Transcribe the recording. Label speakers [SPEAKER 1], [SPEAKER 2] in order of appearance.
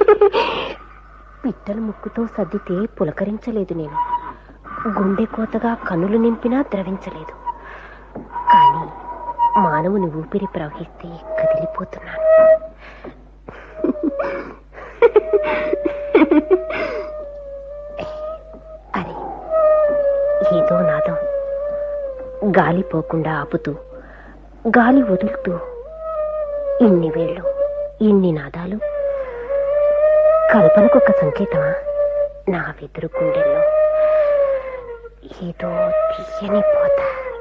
[SPEAKER 1] పిట్టల ముక్కుతో సర్దితే పులకరించలేదు నేను గుండె కోతగా కన్నులు నింపినా ద్రవించలేదు కానీ మానవుని ఊపిరి ప్రవహిస్తే కదిలిపోతున్నాను అరే ఏదో నాదం గాలి పోకుండా ఆపుతూ గాలి వదులుతూ ఇన్ని వేళ్ళు ఇన్ని నాదాలు కల్పనకొక సంకేతమా నా వెదురు గుండెల్లో ఏదో తీయని పోత